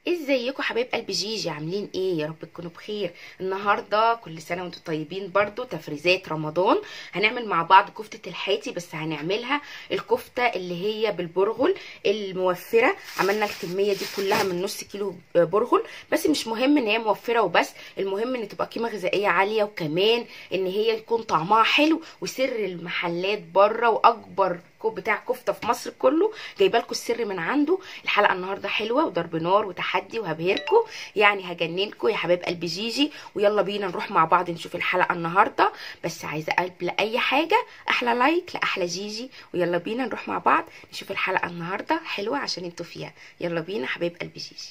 ازيكم حبايب قلب جيجي عاملين ايه يا رب تكونوا بخير النهارده كل سنه وانتم طيبين برضو تفريزات رمضان هنعمل مع بعض كفته الحاتي بس هنعملها الكفته اللي هي بالبرغل الموفره عملنا الكميه دي كلها من نص كيلو برغل بس مش مهم ان هي موفره وبس المهم ان تبقى قيمه غذائيه عاليه وكمان ان هي يكون طعمها حلو وسر المحلات بره واكبر بتاع كفته في مصر كله جايبه لكم السر من عنده الحلقه النهارده حلوه وضرب نار وتحدي وهبهركم يعني هجننكم يا حبايب قلب جيجي ويلا بينا نروح مع بعض نشوف الحلقه النهارده بس عايزه قلب لاي حاجه احلى لايك لاحلى جيجي ويلا بينا نروح مع بعض نشوف الحلقه النهارده حلوه عشان انتوا فيها يلا بينا حبايب قلب جيجي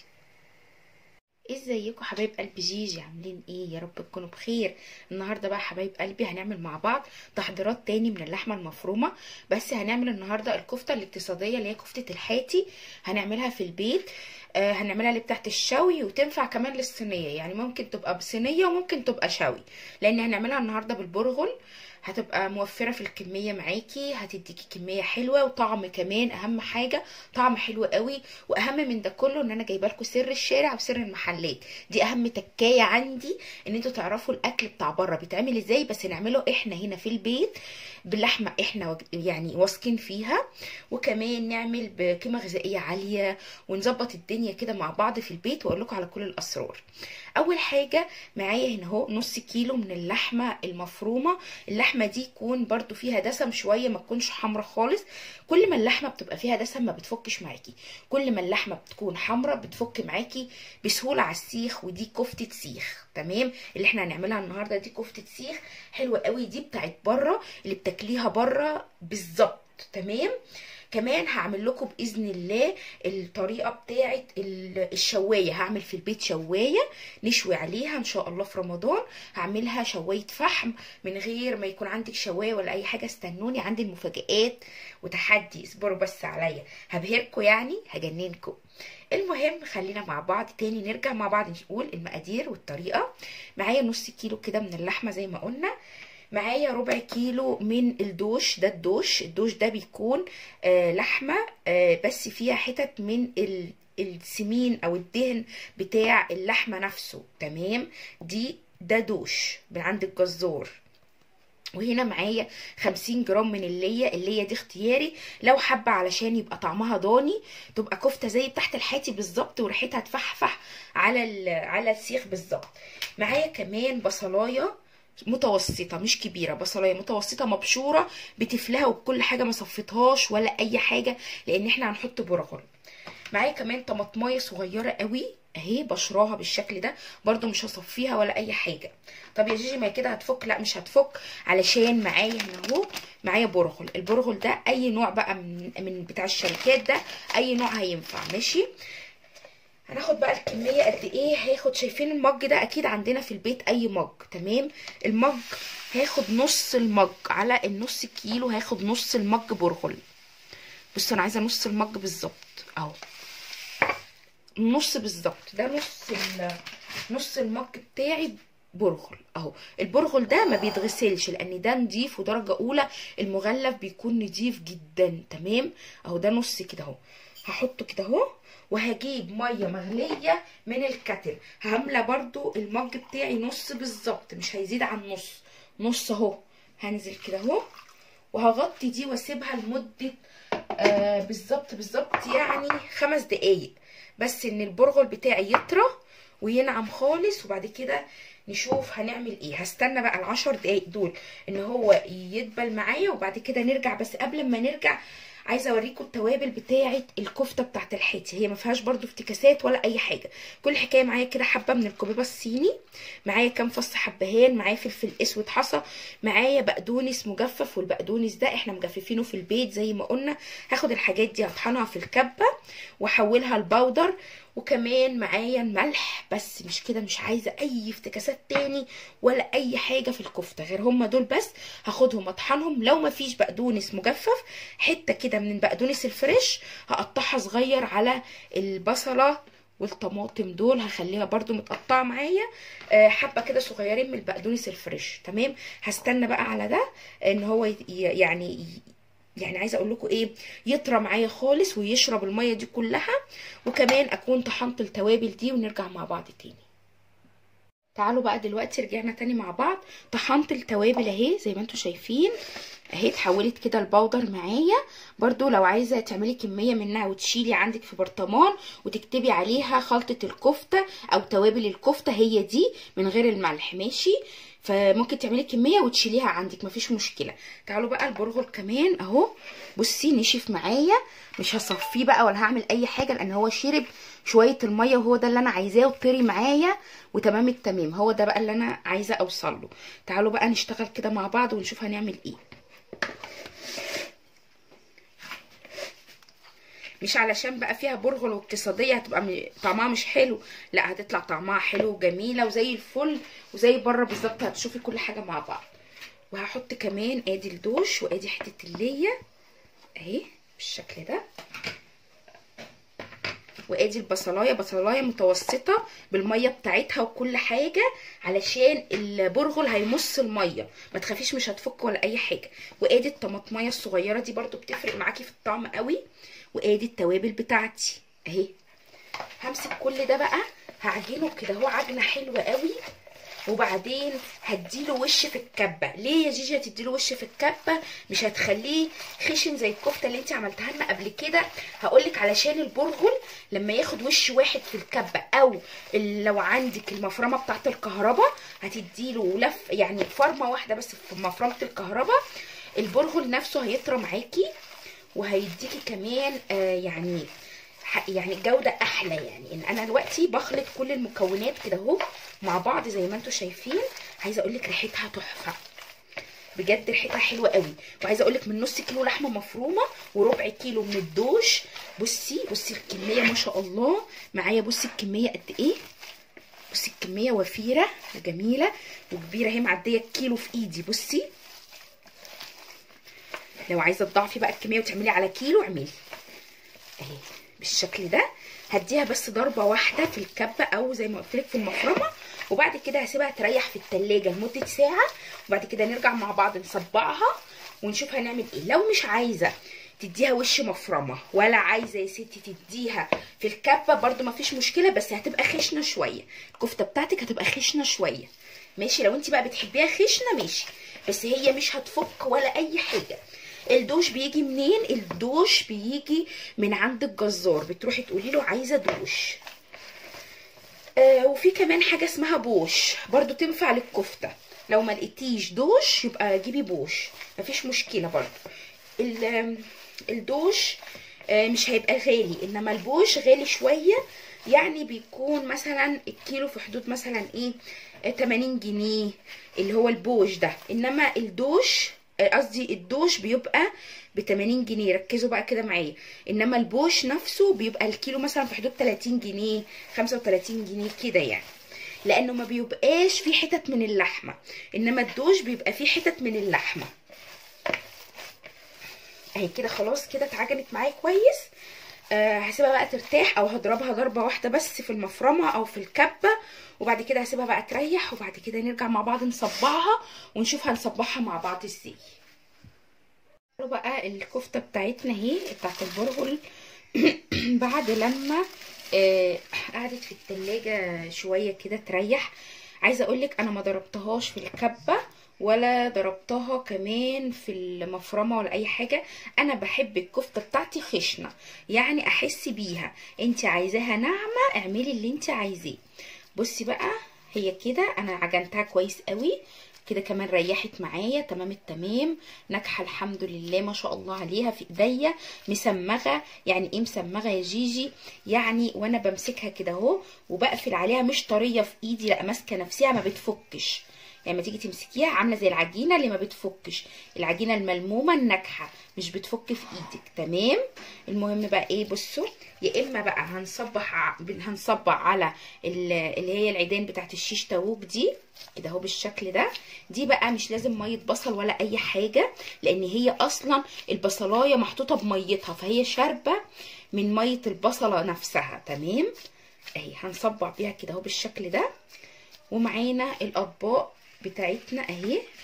ازيكم حبايب قلب جيجي عاملين ايه يا رب تكونوا بخير النهارده بقى حبايب قلبي هنعمل مع بعض تحضيرات تاني من اللحمه المفرومه بس هنعمل النهارده الكفته الاقتصاديه اللي هي كفته الحاتي هنعملها في البيت آه هنعملها اللي بتاعت الشوي وتنفع كمان للصينيه يعني ممكن تبقى بصينيه وممكن تبقى شوي لان هنعملها النهارده بالبرغل هتبقى موفره في الكميه معاكي هتديكي كميه حلوه وطعم كمان اهم حاجه طعم حلو قوي واهم من ده كله ان انا جايبه لكم سر الشارع وسر المحلات دي اهم تكايه عندي ان انتوا تعرفوا الاكل بتاع بره بيتعمل ازاي بس نعمله احنا هنا في البيت باللحمه احنا يعني واثقين فيها وكمان نعمل بقيمه غذائيه عاليه ونظبط الدنيا كده مع بعض في البيت واقول لكم على كل الاسرار اول حاجه معايا هنا اهو نص كيلو من اللحمه المفرومه اللحمه دي يكون برده فيها دسم شويه ما تكونش حمرا خالص كل ما اللحمه بتبقى فيها دسم ما بتفكش معاكي كل ما اللحمه بتكون حمرا بتفك معاكي بسهوله على السيخ ودي كفته سيخ تمام اللي احنا هنعملها النهارده دي كفته سيخ حلوه قوي دي بتاعت بره اللي بتاكليها بره بالظبط تمام كمان هعمل لكم باذن الله الطريقه بتاعه الشوايه هعمل في البيت شوايه نشوي عليها ان شاء الله في رمضان هعملها شوايه فحم من غير ما يكون عندك شوايه ولا اي حاجه استنوني عندي المفاجآت وتحدي اصبروا بس عليا هبهركم يعني هجننكم المهم خلينا مع بعض تاني نرجع مع بعض نقول المقادير والطريقه معايا نص كيلو كده من اللحمه زي ما قلنا معايا ربع كيلو من الدوش ده الدوش الدوش ده بيكون آه لحمة آه بس فيها حتت من السمين او الدهن بتاع اللحمة نفسه تمام دي ده دوش من عند الجزار وهنا معايا 50 جرام من اللية اللية دي اختياري لو حابة علشان يبقى طعمها ضاني تبقى كفتة زي تحت الحاتي بالظبط وريحتها تفحفح على على السيخ بالظبط معايا كمان بصلايه متوسطة مش كبيرة بصلاية متوسطة مبشورة بتفلها وبكل حاجة ما صفيتهاش ولا أي حاجة لأن احنا هنحط برغل معايا كمان طماطمايه صغيرة قوي اهي بشراها بالشكل ده برده مش هصفيها ولا اي حاجه طب يا جيجي ما كده هتفك لا مش هتفك علشان معايا هنا اهو معايا برغل البرغل ده اي نوع بقى من, من بتاع الشركات ده اي نوع هينفع ماشي هناخد بقى الكميه قد ايه هاخد شايفين المج ده اكيد عندنا في البيت اي مج تمام المج هاخد نص المج على النص كيلو هاخد نص المج برغل بصوا انا عايزه نص المج بالظبط اهو نص بالظبط ده نص نص المج بتاعي برغل اهو البرغل ده ما بيتغسلش لان ده نضيف ودرجه اولى المغلف بيكون نضيف جدا تمام اهو ده نص كده اهو هحطه كده اهو وهجيب ميه مغليه من الكتل هامله برضو المج بتاعي نص بالظبط مش هيزيد عن نص نص اهو هنزل كده اهو وهغطي دي واسيبها لمده آه بالظبط بالظبط يعني خمس دقايق بس ان البرغل بتاعي يطرى وينعم خالص وبعد كده نشوف هنعمل ايه هستنى بقى العشر دقايق دول ان هو يدبل معايا وبعد كده نرجع بس قبل ما نرجع عايزه اوريكم التوابل بتاعه الكفته بتاعه الحاتي هي ما فيهاش برده افتكاسات ولا اي حاجه كل حكايه معايا كده حبه من الكبيبه الصيني معايا كام فص حبهان معايا فلفل اسود حصى معايا بقدونس مجفف والبقدونس ده احنا مجففينه في البيت زي ما قلنا هاخد الحاجات دي هطحنها في الكبه واحولها لبودر وكمان معايا الملح بس مش كده مش عايزه اي افتكاسات تاني ولا اي حاجه في الكفته غير هما دول بس هاخدهم اطحنهم لو ما فيش بقدونس مجفف حته كده من البقدونس الفريش هقطعها صغير على البصله والطماطم دول هخليها برده متقطعه معايا حبه كده صغيرين من البقدونس الفريش تمام هستنى بقى على ده ان هو يعني يعني عايزه اقول لكم ايه يطرى معايا خالص ويشرب الميه دي كلها وكمان اكون طحنت التوابل دي ونرجع مع بعض تاني تعالوا بقى دلوقتي رجعنا تاني مع بعض طحنت التوابل اهي زي ما انتم شايفين اهي اتحولت كده البودر معايا برضو لو عايزه تعملي كميه منها وتشيلي عندك في برطمان وتكتبي عليها خلطه الكفته او توابل الكفته هي دي من غير الملح ماشي فممكن تعملي كميه وتشيليها عندك مفيش مشكله تعالوا بقى البرغل كمان اهو بصي نشف معايا مش هصفيه بقى ولا هعمل اي حاجه لان هو شرب شويه الميه وهو ده اللي انا عايزاه وطري معايا وتمام التمام هو ده بقى اللي انا عايزه اوصل له تعالوا بقى نشتغل كده مع بعض ونشوف هنعمل ايه مش علشان بقى فيها برغل واقتصاديه هتبقى م... طعمها مش حلو لا هتطلع طعمها حلو وجميله وزي الفل وزي بره بالظبط هتشوفي كل حاجه مع بعض وهحط كمان ادي الدوش وادي حته الليه اهي بالشكل ده وادي البصلايه بصلايه متوسطه بالميه بتاعتها وكل حاجه علشان البرغل هيمص الميه ما تخافيش مش هتفك ولا اي حاجه وادي الطماطميه الصغيره دي برده بتفرق معاكي في الطعم قوي وادي التوابل بتاعتي اهي همسك كل ده بقى هعجنه كده هو عجنه حلوه قوي وبعدين هديله وش في الكبه ليه يا جيجي هتديله وش في الكبه مش هتخليه خشن زي الكفته اللي انت عملتها لنا قبل كده هقولك علشان البرغل لما ياخد وش واحد في الكبه او لو عندك المفرمه بتاعه الكهرباء هتديله لف يعني فرمه واحده بس في مفرمه الكهرباء البرغل نفسه هيطرى معاكي وهيديكي كمان آه يعني يعني جوده احلى يعني ان انا دلوقتي بخلط كل المكونات كده اهو مع بعض زي ما انتم شايفين عايزه اقول لك ريحتها تحفه بجد ريحتها حلوه قوي وعايزه اقول لك من نص كيلو لحمه مفرومه وربع كيلو من الدوش بصي بصي الكميه ما شاء الله معايا بصي الكميه قد ايه بصي الكميه وفيره وجميله وكبيره اهي معديه الكيلو في ايدي بصي لو عايزه تضاعفي بقى الكميه وتعملي على كيلو اعملي اهي بالشكل ده هديها بس ضربه واحده في الكبه او زي ما قلت لك في المفرمه وبعد كده هسيبها تريح في التلاجة لمده ساعه وبعد كده نرجع مع بعض نصبعها ونشوف هنعمل ايه لو مش عايزه تديها وش مفرمه ولا عايزه يا ستي تديها في الكبه برده مفيش مشكله بس هتبقى خشنه شويه الكفته بتاعتك هتبقى خشنه شويه ماشي لو انت بقى بتحبيها خشنه ماشي بس هي مش هتفك ولا اي حاجه الدوش بيجي منين الدوش بيجي من عند الجزار بتروحي تقولي له عايزه دوش آه وفي كمان حاجه اسمها بوش برضو تنفع للكفته لو ما لقيتيش دوش يبقى جيبي بوش مفيش مشكله برضو الدوش آه مش هيبقى غالي انما البوش غالي شويه يعني بيكون مثلا الكيلو في حدود مثلا ايه 80 جنيه اللي هو البوش ده انما الدوش قصدي الدوش بيبقى ب 80 جنيه ركزوا بقى كده معايا انما البوش نفسه بيبقى الكيلو مثلا في حدود 30 جنيه 35 جنيه كده يعني لانه ما بيبقاش فيه حتت من اللحمه انما الدوش بيبقى فيه حتت من اللحمه اهي كده خلاص كده اتعجنت معايا كويس آه هسيبها بقى ترتاح او هضربها ضربه واحده بس في المفرمه او في الكبه وبعد كده هسيبها بقى تريح وبعد كده نرجع مع بعض نصبعها ونشوف هنصبعها مع بعض ازاي بقى الكفته بتاعتنا اهي بتاعت البرغل بعد لما آه قعدت في التلاجة شويه كده تريح عايزه اقولك انا ما ضربتهاش في الكبه ولا ضربتها كمان في المفرمه ولا اي حاجه انا بحب الكفته بتاعتي خشنه يعني احس بيها انت عايزاها ناعمه اعملي اللي انت عايزاه بصي بقى هي كده انا عجنتها كويس قوي كده كمان ريحت معايا تمام التمام ناجحه الحمد لله ما شاء الله عليها في ايديا مسمغه يعني ايه مسمغه يا جيجي يعني وانا بمسكها كده اهو وبقفل عليها مش طريه في ايدي لا ماسكه نفسها ما بتفكش يعني لما تيجي تمسكيها عامله زي العجينه اللي ما بتفكش العجينه الملمومه الناجحه مش بتفك في ايدك تمام المهم بقى ايه بصوا يا اما بقى هنصبح هنصبع على اللي هي العيدان بتاعت الشيش تاووك دي كده اهو بالشكل ده دي بقى مش لازم ميه بصل ولا اي حاجه لان هي اصلا البصلايه محطوطه بميتها فهي شاربه من ميه البصله نفسها تمام اهي هنصبع بيها كده اهو بالشكل ده ومعانا الاطباق بتاعتنا اهي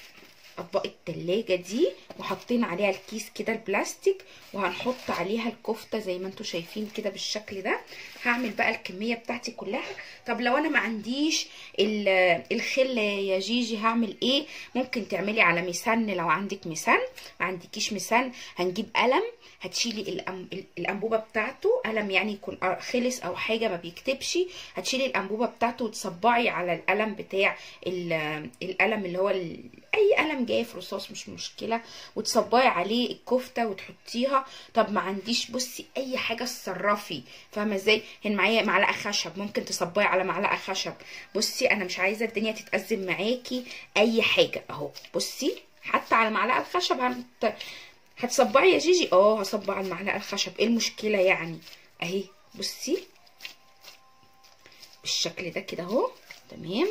اطباق التلاجة دي وحاطين عليها الكيس كده البلاستيك وهنحط عليها الكفته زي ما انتم شايفين كده بالشكل ده هعمل بقى الكميه بتاعتي كلها طب لو انا ما عنديش الخله يا جيجي هعمل ايه ممكن تعملي على مسن لو عندك مسن ما عندكيش مسن هنجيب قلم هتشيلي الانبوبه بتاعته قلم يعني يكون خلص او حاجه ما بيكتبش هتشيلي الانبوبه بتاعته وتصبعي على القلم بتاع القلم اللي هو اي قلم جاف رصاص مش مشكله وتصبعي عليه الكفته وتحطيها طب ما عنديش بصي اي حاجه تصرفي فاهمه ازاي هنا معايا معلقه خشب ممكن تصبعي على معلقه خشب بصي انا مش عايزه الدنيا تتأزم معاكي اي حاجه اهو بصي حتى على معلقه الخشب هت... هتصبعي يا جيجي اه هصبع على المعلقه الخشب ايه المشكله يعني اهي بصي بالشكل ده كده اهو تمام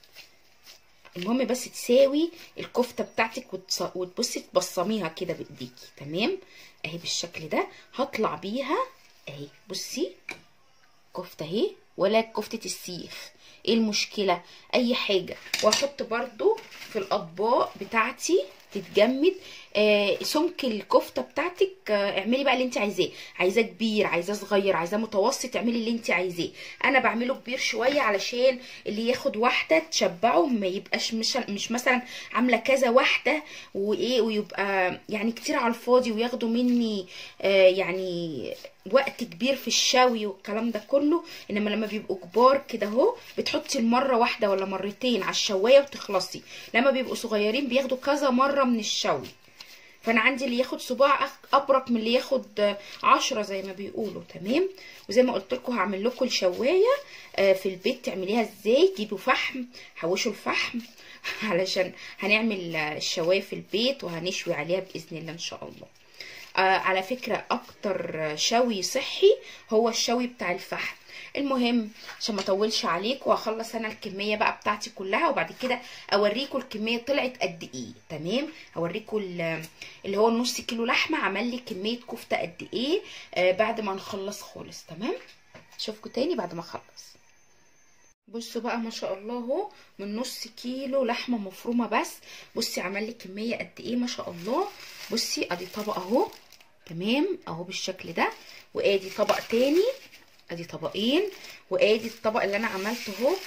المهم بس تساوي الكفته بتاعتك وتص... وتبصي تبصميها كده بايديكي تمام اهي بالشكل ده هطلع بيها اهي بصي كفته اهي ولا كفته السيخ ايه المشكله اي حاجه واحط برضو في الاطباق بتاعتي تتجمد آه سمك الكفته بتاعتك آه اعملي بقى اللي انت عايزاه عايزاه كبير عايزاه صغير عايزاه متوسط اعملي اللي انت عايزاه انا بعمله كبير شويه علشان اللي ياخد واحده تشبعه ما يبقاش مش مش مثلا عامله كذا واحده وايه ويبقى يعني كتير على الفاضي وياخدوا مني آه يعني وقت كبير في الشوي والكلام ده كله انما لما بيبقوا كبار كده اهو بتحطي المره واحده ولا مرتين على الشوايه وتخلصي لما بيبقوا صغيرين بياخدوا كذا مره من الشوي فانا عندي اللي ياخد صباع ابرك من اللي ياخد عشرة زي ما بيقولوا تمام وزي ما قلت لكم هعمل لكم الشوايه في البيت تعمليها ازاي جيبوا فحم حوشوا الفحم علشان هنعمل الشوايه في البيت وهنشوي عليها باذن الله ان شاء الله آه على فكرة اكتر شوي صحي هو الشوي بتاع الفحم المهم عشان ما اطولش عليكم واخلص انا الكميه بقى بتاعتي كلها وبعد كده اوريكم الكميه طلعت قد ايه تمام اوريكم اللي هو النص كيلو لحمه عمل لي كميه كفته قد ايه آه بعد ما نخلص خالص تمام اشوفكم تاني بعد ما اخلص بصوا بقى ما شاء الله اهو من نص كيلو لحمه مفرومه بس بصي عمل لي كميه قد ايه ما شاء الله بصي ادي طبق اهو تمام اهو بالشكل ده وادي طبق تاني ادي طبقين وادي الطبق اللي انا عملته اهو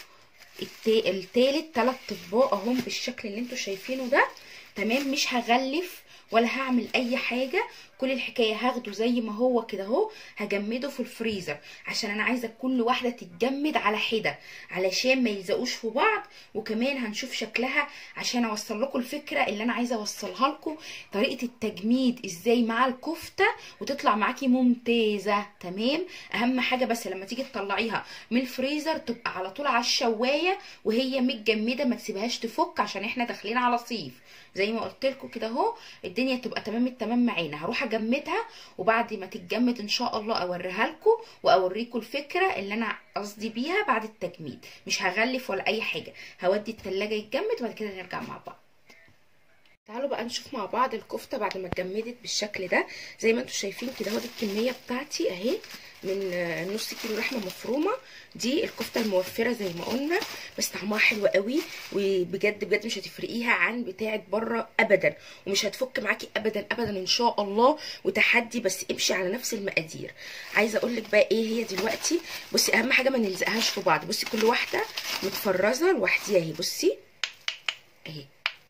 التالت تلات اطباق اهم بالشكل اللي انتوا شايفينه ده تمام مش هغلف ولا هعمل اي حاجه كل الحكايه هاخده زي ما هو كده اهو هجمده في الفريزر عشان انا عايزه كل واحده تتجمد على حده علشان ما يلزقوش في بعض وكمان هنشوف شكلها عشان اوصل لكم الفكره اللي انا عايزه اوصلها لكم طريقه التجميد ازاي مع الكفته وتطلع معاكي ممتازه تمام اهم حاجه بس لما تيجي تطلعيها من الفريزر تبقى على طول على الشوايه وهي متجمده ما تسيبهاش تفك عشان احنا داخلين على صيف زي ما قلت لكم كده اهو الدنيا تبقى تمام التمام معانا هروح اجمدها وبعد ما تتجمد ان شاء الله اوريها لكم واوريكم الفكره اللي انا قصدي بيها بعد التجميد مش هغلف ولا اي حاجه هودي التلاجة يتجمد وبعد كده نرجع مع بعض تعالوا بقى نشوف مع بعض الكفته بعد ما اتجمدت بالشكل ده زي ما انتم شايفين كده اهو دي الكميه بتاعتي اهي من نص كيلو لحمه مفرومه دي الكفته الموفره زي ما قلنا بس طعمها حلو قوي وبجد بجد مش هتفرقيها عن بتاعه بره ابدا ومش هتفك معاكي ابدا ابدا ان شاء الله وتحدي بس امشي على نفس المقادير عايزه اقول لك بقى ايه هي دلوقتي بصي اهم حاجه ما نلزقهاش في بعض بصي كل واحده متفرزه لوحديها اهي بصي اهي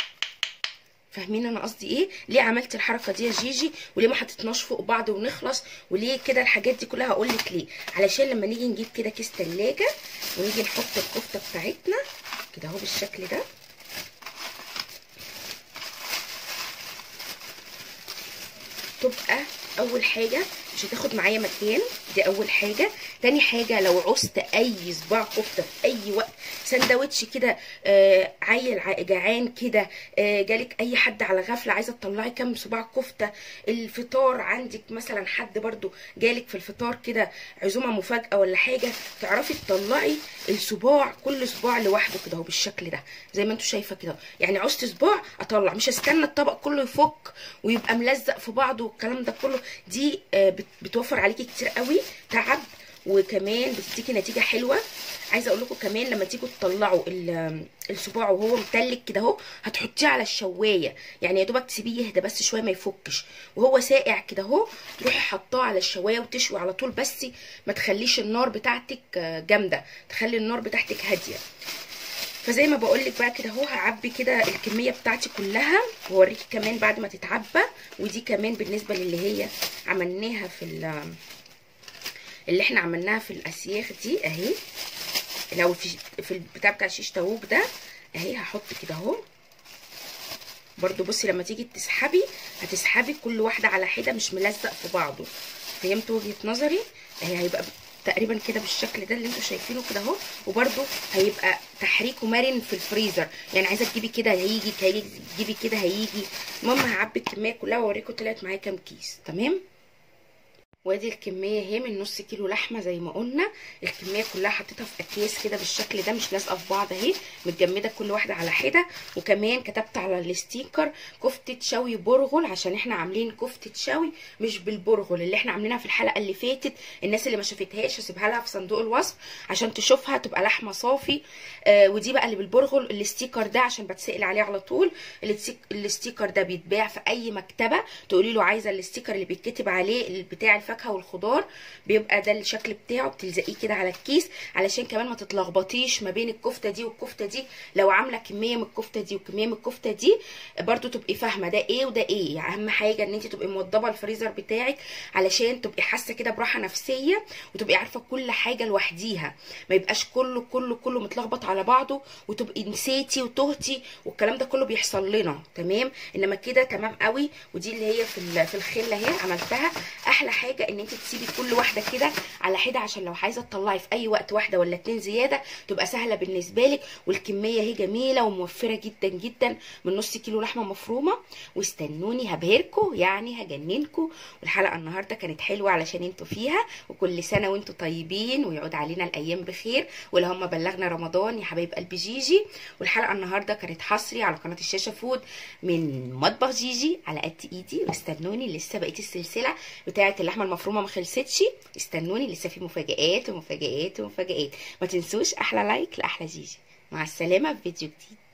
فاهمين انا قصدي ايه ليه عملت الحركه دي يا جيجي وليه ما حطيتناش فوق بعض ونخلص وليه كده الحاجات دي كلها هقول لك ليه علشان لما نيجي نجيب كده كيس تلاجة ونيجي نحط الكفته بتاعتنا كده اهو بالشكل ده تبقى اول حاجه مش هتاخد معايا مكان دي اول حاجه تاني حاجه لو عوزت اي صباع كفته في اي وقت سندوتش كده آه عيل جعان كده آه جالك اي حد على غفله عايزه تطلعي كام صباع كفته الفطار عندك مثلا حد برضو جالك في الفطار كده عزومه مفاجاه ولا حاجه تعرفي تطلعي الصباع كل صباع لوحده كده اهو بالشكل ده زي ما انتم شايفه كده يعني عوزت صباع اطلع مش هستنى الطبق كله يفك ويبقى ملزق في بعضه والكلام ده كله دي آه بتوفر عليكي كتير قوي تعب وكمان بتديكي نتيجه حلوه عايزه اقول لكم كمان لما تيجوا تطلعوا ال- الصباع وهو متلج كده اهو هتحطيه على الشوايه يعني يا دوبك تسيبيه يهدى بس شويه ما يفكش وهو ساقع كده اهو تروحي حطاه على الشوايه وتشوي على طول بس ما تخليش النار بتاعتك آه، جامده تخلي النار بتاعتك هاديه فزي ما بقول لك بقى كده اهو هعبي كده الكميه بتاعتي كلها واوريكي كمان بعد ما تتعبى ودي كمان بالنسبه للي هي عملناها في ال- اللي احنا عملناها في الاسياخ دي اهي لو في في البتاع بتاع شيش تاووك ده اهي هحط كده اهو برضو بصي لما تيجي تسحبي هتسحبي كل واحده على حده مش ملزق في بعضه فهمتوا وجهه نظري اهي هيبقى تقريبا كده بالشكل ده اللي انتوا شايفينه كده اهو وبرده هيبقى تحريكه مرن في الفريزر يعني عايزه تجيبي كده هيجي هيجي تجيبي كده هيجي المهم هعبي الكميه كلها واوريكم طلعت معايا كام كيس تمام وادي الكميه اهي من نص كيلو لحمه زي ما قلنا الكميه كلها حطيتها في اكياس كده بالشكل ده مش لازقه في بعض اهي متجمده كل واحده على حده وكمان كتبت على الستيكر كفته شوي برغل عشان احنا عاملين كفته شوي مش بالبرغل اللي احنا عاملينها في الحلقه اللي فاتت الناس اللي ما شافتهاش هسيبها لها في صندوق الوصف عشان تشوفها تبقى لحمه صافي آه ودي بقى اللي بالبرغل الستيكر ده عشان بتسال عليه على طول الستيك- الستيكر ده بيتباع في اي مكتبه تقولي له عايزه الستيكر اللي بيتكتب عليه بتاع الفاكهه والخضار بيبقى ده الشكل بتاعه بتلزقيه كده على الكيس علشان كمان ما تتلخبطيش ما بين الكفته دي والكفته دي لو عامله كميه من الكفته دي وكميه من الكفته دي برضو تبقي فاهمه ده ايه وده ايه يعني اهم حاجه ان انت تبقي موضبه الفريزر بتاعك علشان تبقي حاسه كده براحه نفسيه وتبقي عارفه كل حاجه لوحديها ما يبقاش كله كله كله متلخبط على بعضه وتبقي نسيتي وتهتي والكلام ده كله بيحصل لنا تمام انما كده تمام قوي ودي اللي هي في ال- في الخله اهي عملتها احلى حاجه ان انت تسيبي كل واحده كده على حده عشان لو عايزه تطلعي في اي وقت واحده ولا اتنين زياده تبقى سهله بالنسبه لك والكميه اهي جميله وموفره جدا جدا من نص كيلو لحمه مفرومه واستنوني هبهركم يعني هجننكم والحلقه النهارده كانت حلوه علشان انتوا فيها وكل سنه وانتوا طيبين ويعود علينا الايام بخير ولهم بلغنا رمضان يا حبايب قلبي جيجي والحلقه النهارده كانت حصري على قناه الشاشه فود من مطبخ جيجي على قد ايدي واستنوني لسه بقيه السلسله بتاعه اللحمه المفرومه ما خلصتش استنوني لسه في مفاجآت ومفاجآت ومفاجآت ما تنسوش احلى لايك لاحلى جيجي مع السلامه في فيديو جديد